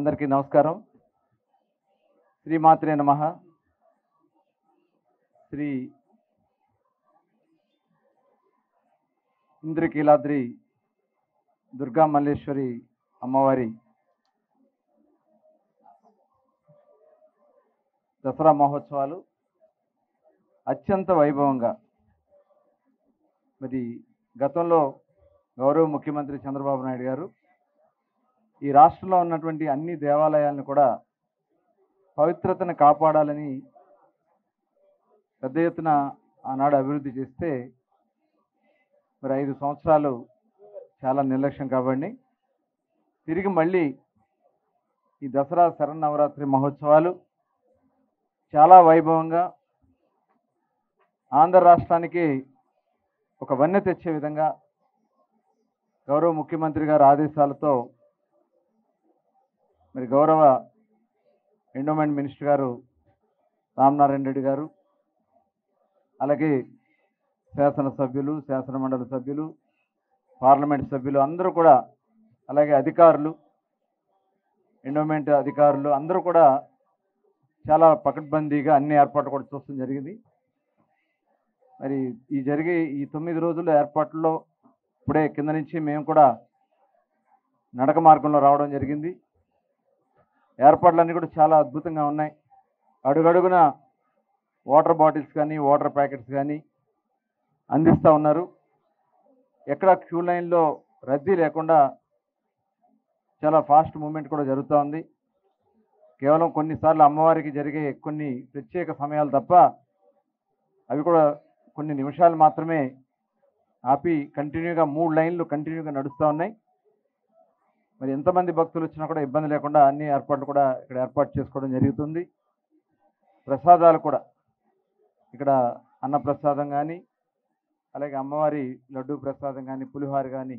అందరికీ నమస్కారం శ్రీమాత్రే నమ శ్రీ ఇంద్రకీలాద్రి దుర్గా మల్లేశ్వరి అమ్మవారి దసరా మహోత్సవాలు అత్యంత వైభవంగా మరి గతంలో గౌరవ ముఖ్యమంత్రి చంద్రబాబు నాయుడు గారు ఈ రాష్ట్రంలో ఉన్నటువంటి అన్ని దేవాలయాలను కూడా పవిత్రతను కాపాడాలని పెద్ద ఎత్తున ఆనాడు అభివృద్ధి చేస్తే మరి ఐదు సంవత్సరాలు చాలా నిర్లక్ష్యం కాబట్టి తిరిగి మళ్ళీ ఈ దసరా శరన్నవరాత్రి మహోత్సవాలు చాలా వైభవంగా ఆంధ్ర రాష్ట్రానికి ఒక వన్నె తెచ్చే విధంగా గౌరవ ముఖ్యమంత్రి గారి ఆదేశాలతో మరి గౌరవ ఎండోమెంట్ మినిస్టర్ గారు రామనారాయణ రెడ్డి గారు అలాగే శాసనసభ్యులు శాసన మండలి సభ్యులు పార్లమెంట్ సభ్యులు అందరూ కూడా అలాగే అధికారులు ఎండోమెంట్ అధికారులు అందరూ కూడా చాలా పకడ్బందీగా అన్ని ఏర్పాట్లు కూడా చూడడం జరిగింది మరి ఈ జరిగే ఈ తొమ్మిది రోజుల ఏర్పాట్లలో ఇప్పుడే కింద నుంచి మేము కూడా నడక మార్గంలో రావడం జరిగింది ఏర్పాట్లన్నీ కూడా చాలా అద్భుతంగా ఉన్నాయి అడుగడుగున వాటర్ బాటిల్స్ కానీ వాటర్ ప్యాకెట్స్ కానీ అందిస్తూ ఉన్నారు ఎక్కడ క్యూ లైన్లో రద్దీ లేకుండా చాలా ఫాస్ట్ మూమెంట్ కూడా జరుగుతూ ఉంది కేవలం కొన్నిసార్లు అమ్మవారికి జరిగే కొన్ని ప్రత్యేక సమయాలు తప్ప అవి కూడా కొన్ని నిమిషాలు మాత్రమే ఆపి కంటిన్యూగా మూడు లైన్లు కంటిన్యూగా నడుస్తూ ఉన్నాయి మరి ఎంతమంది భక్తులు వచ్చినా కూడా ఇబ్బంది లేకుండా అన్ని ఏర్పాట్లు కూడా ఇక్కడ ఏర్పాటు చేసుకోవడం జరుగుతుంది ప్రసాదాలు కూడా ఇక్కడ అన్న ప్రసాదం కానీ అలాగే అమ్మవారి లడ్డు ప్రసాదం కానీ పులిహోర కానీ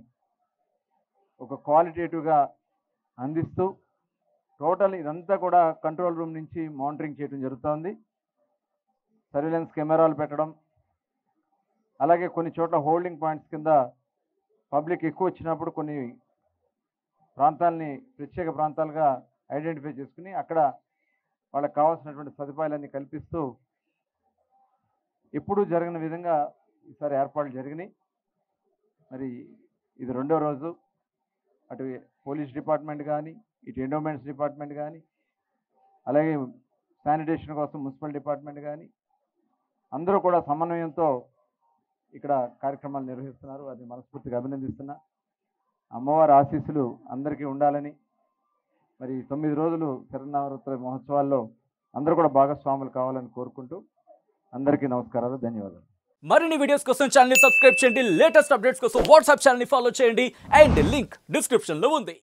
ఒక క్వాలిటేటివ్గా అందిస్తూ టోటల్ ఇదంతా కూడా కంట్రోల్ రూమ్ నుంచి మానిటరింగ్ చేయడం జరుగుతోంది సర్వేలెన్స్ కెమెరాలు పెట్టడం అలాగే కొన్ని చోట్ల హోల్డింగ్ పాయింట్స్ కింద పబ్లిక్ ఎక్కువ వచ్చినప్పుడు కొన్ని ప్రాంతాలని ప్రత్యేక ప్రాంతాలుగా ఐడెంటిఫై చేసుకుని అక్కడ వాళ్ళకి కావాల్సినటువంటి సదుపాయాలన్నీ కల్పిస్తూ ఎప్పుడూ జరగని విధంగా ఈసారి ఏర్పాట్లు జరిగినాయి మరి ఇది రెండో రోజు అటు పోలీస్ డిపార్ట్మెంట్ కానీ ఇటు ఎండోమెంట్స్ డిపార్ట్మెంట్ కానీ అలాగే శానిటేషన్ కోసం మున్సిపల్ డిపార్ట్మెంట్ కానీ అందరూ కూడా సమన్వయంతో ఇక్కడ కార్యక్రమాలు నిర్వహిస్తున్నారు అది మనస్ఫూర్తిగా అభినందిస్తున్నా అమ్మవారి ఆశీస్సులు అందరికీ ఉండాలని మరి తొమ్మిది రోజులు శరణవరాత్రి మహోత్సవాల్లో అందరూ కూడా భాగస్వాములు కావాలని కోరుకుంటూ అందరికీ నమస్కారాలు ధన్యవాదాలు మరిన్ని వీడియోస్ కోసం ఛానల్ సబ్స్క్రైబ్ చేయండి లేటెస్ట్ అప్డేట్స్ కోసం వాట్సాప్ ఛానల్ ఫాలో చేయండి అండ్ లింక్ డిస్క్రిప్షన్ లో ఉంది